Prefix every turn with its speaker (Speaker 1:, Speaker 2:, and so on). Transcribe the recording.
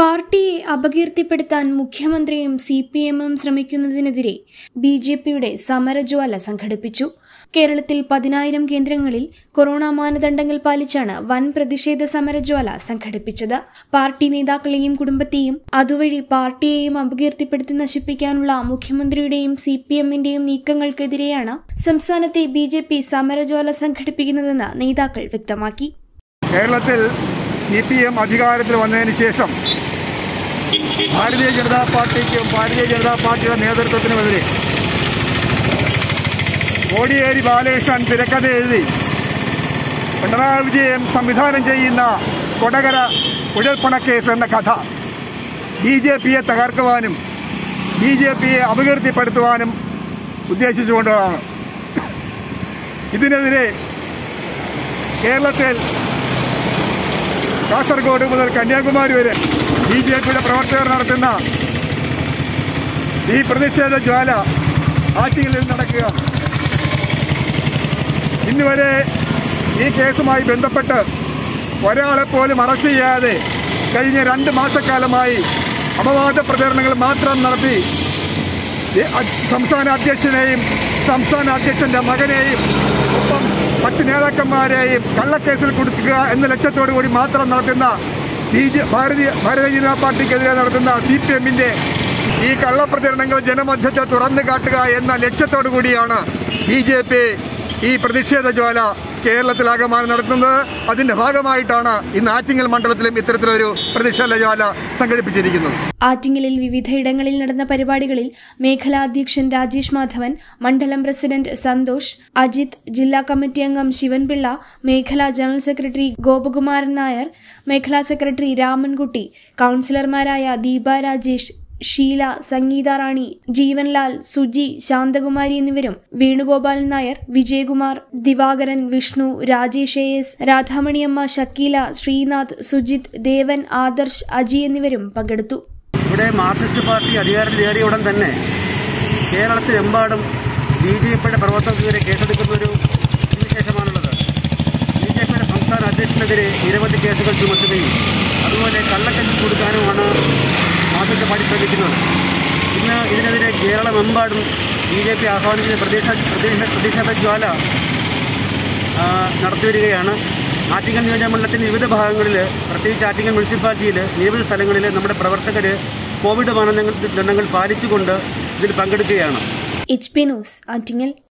Speaker 1: പാർട്ടിയെ അപകീർത്തിപ്പെടുത്താൻ മുഖ്യമന്ത്രിയും C P എമ്മും ശ്രമിക്കുന്നതിനെതിരെ ബി ജെ പിയുടെ സമരജ്വാല സംഘടിപ്പിച്ചു കേരളത്തിൽ പതിനായിരം കേന്ദ്രങ്ങളിൽ കൊറോണ മാനദണ്ഡങ്ങൾ പാലിച്ചാണ് വൻ പ്രതിഷേധ സമരജ്വാല സംഘടിപ്പിച്ചത് പാർട്ടി നേതാക്കളെയും കുടുംബത്തെയും അതുവഴി പാർട്ടിയെയും അപകീർത്തിപ്പെടുത്തി നശിപ്പിക്കാനുള്ള മുഖ്യമന്ത്രിയുടെയും സി പി എമ്മിന്റെയും നീക്കങ്ങൾക്കെതിരെയാണ് സംസ്ഥാനത്തെ ബി ജെ പി സമരജ്വാല സംഘടിപ്പിക്കുന്നതെന്ന് നേതാക്കൾ വ്യക്തമാക്കി
Speaker 2: കേരളത്തിൽ സി പി എം അധികാരത്തിൽ വന്നതിന് ശേഷം ഭാരതീയ ജനതാ പാർട്ടിക്കും ഭാരതീയ ജനതാ പാർട്ടിയുടെ നേതൃത്വത്തിനുമെതിരെ കോടിയേരി ബാലകൃഷ്ണൻ തിരക്കഥ എഴുതി പിണറായി വിജയൻ സംവിധാനം ചെയ്യുന്ന കൊടകര കുഴൽപ്പണക്കേസ് എന്ന കഥ ബി ജെ പിയെ തകർക്കുവാനും ബി ജെ പിയെ അപകീർത്തിപ്പെടുത്തുവാനും ഉദ്ദേശിച്ചുകൊണ്ടാണ് ഇതിനെതിരെ കേരളത്തിൽ കാസർഗോഡ് മുതൽ കന്യാകുമാരി വരെ ബി ജെ പിയുടെ പ്രവർത്തകർ നടത്തുന്ന ഈ പ്രതിഷേധ ജ്വാല ആറ്റിങ്ങിൽ നടക്കുകയാണ് ഇന്നുവരെ ഈ കേസുമായി ബന്ധപ്പെട്ട് ഒരാളെ പോലും അറസ്റ്റ് ചെയ്യാതെ കഴിഞ്ഞ രണ്ട് മാസക്കാലമായി അപവാദ പ്രചരണങ്ങൾ മാത്രം നടത്തി ഈ അ- സംസ്ഥാന അധ്യക്ഷനെയും സംസ്ഥാന അധ്യക്ഷന്റെ മകനെയും ഒപ്പം മറ്റ് നേതാക്കന്മാരെയും കള്ളക്കേസിൽ കൊടുക്കുക എന്ന ലക്ഷ്യത്തോടു കൂടി മാത്രം നടത്തുന്ന ബി ജെ ഭാരതീയ ഭാരതീയ ജനതാ പാർട്ടിക്കെതിരെ നടത്തുന്ന സി പി എമ്മിന്റെ ഈ കള്ളപ്രചരണങ്ങൾ ജനമധ്യത്തെ തുറന്നു കാട്ടുക എന്ന ലക്ഷ്യത്തോടു കൂടിയാണ് ബി ജെ പി ഈ പ്രതിഷേധ ജ്വാല കേരളത്തിലാകമാനം നടത്തുന്നത് അതിന്റെ ഭാഗമായിട്ടാണ് ഇന്ന് ആറ്റിങ്ങൽ മണ്ഡലത്തിലും ഇത്തരത്തിലൊരു പ്രതിഷേധ ജ്വാല സംഘടിപ്പിച്ചിരിക്കുന്നത്
Speaker 1: ആറ്റിങ്ങലിൽ വിവിധയിടങ്ങളിൽ നടന്ന പരിപാടികളിൽ മേഖലാ അധ്യക്ഷൻ രാജേഷ് മാധവൻ മണ്ഡലം പ്രസിഡന്റ് സന്തോഷ് അജിത് ജില്ലാ കമ്മിറ്റി അംഗം ശിവൻപിള്ള മേഖലാ ജനറൽ സെക്രട്ടറി ഗോപകുമാരൻ നായർ മേഖലാ സെക്രട്ടറി രാമൻകുട്ടി കൌൺസിലർമാരായ ദീപ രാജേഷ് ഷീല സംഗീത റാണി ജീവൻലാൽ സുജി ശാന്തകുമാരി എന്നിവരും വേണുഗോപാലൻ നായർ വിജയകുമാർ ദിവാകരൻ വിഷ്ണു രാജേഷ് എ എസ് രാധാമണിയമ്മ ഷക്കീല ശ്രീനാഥ് സുജിത് ദേവൻ ആദർശ് അജി എന്നിവരും പങ്കെടുത്തു
Speaker 3: ഇവിടെ മാർക്സിസ്റ്റ് പാർട്ടി അധികാരത്തിലേറിയ ഉടൻ തന്നെ കേരളത്തിലെമ്പാടും ബി ജെ പിയുടെ പ്രവർത്തകർക്കെതിരെ കേസെടുക്കുന്ന ഒരു വിശേഷമാണുള്ളത് ബി ജെ പിയുടെ സംസ്ഥാന അധ്യക്ഷനെതിരെ നിരവധി കേസുകൾ ചുമത്തുകയും അതുപോലെ കള്ളക്കല്ലിൽ കൊടുക്കാനുമാണ് മാർക്സിസ്റ്റ് പാർട്ടി ശ്രമിക്കുന്നത് ഇന്ന് ഇതിനെതിരെ കേരളമെമ്പാടും ബി ജെ പി ആഹ്വാനിക്കുന്ന പ്രതിഷേധ പ്രതിഷേധ പ്രതിഷേധ ജ്വാല ആ, നടത്തിവരികയാണ് ആറ്റിങ്ങൽ നിയോജകമണ്ഡലത്തിന്റെ വിവിധ ഭാഗങ്ങളിൽ പ്രത്യേകിച്ച് ആറ്റിങ്ങൽ മുനിസിപ്പാലിറ്റിയിൽ നിരവധി സ്ഥലങ്ങളിൽ നമ്മുടെ പ്രവർത്തകർ കോവിഡ് മാനദണ്ഡങ്ങൾ പാലിച്ചുകൊണ്ട് ഇതിൽ പങ്കെടുക്കുകയാണ്
Speaker 1: എച്ച് പി ന്യൂസ് ആറ്റിങ്ങൽ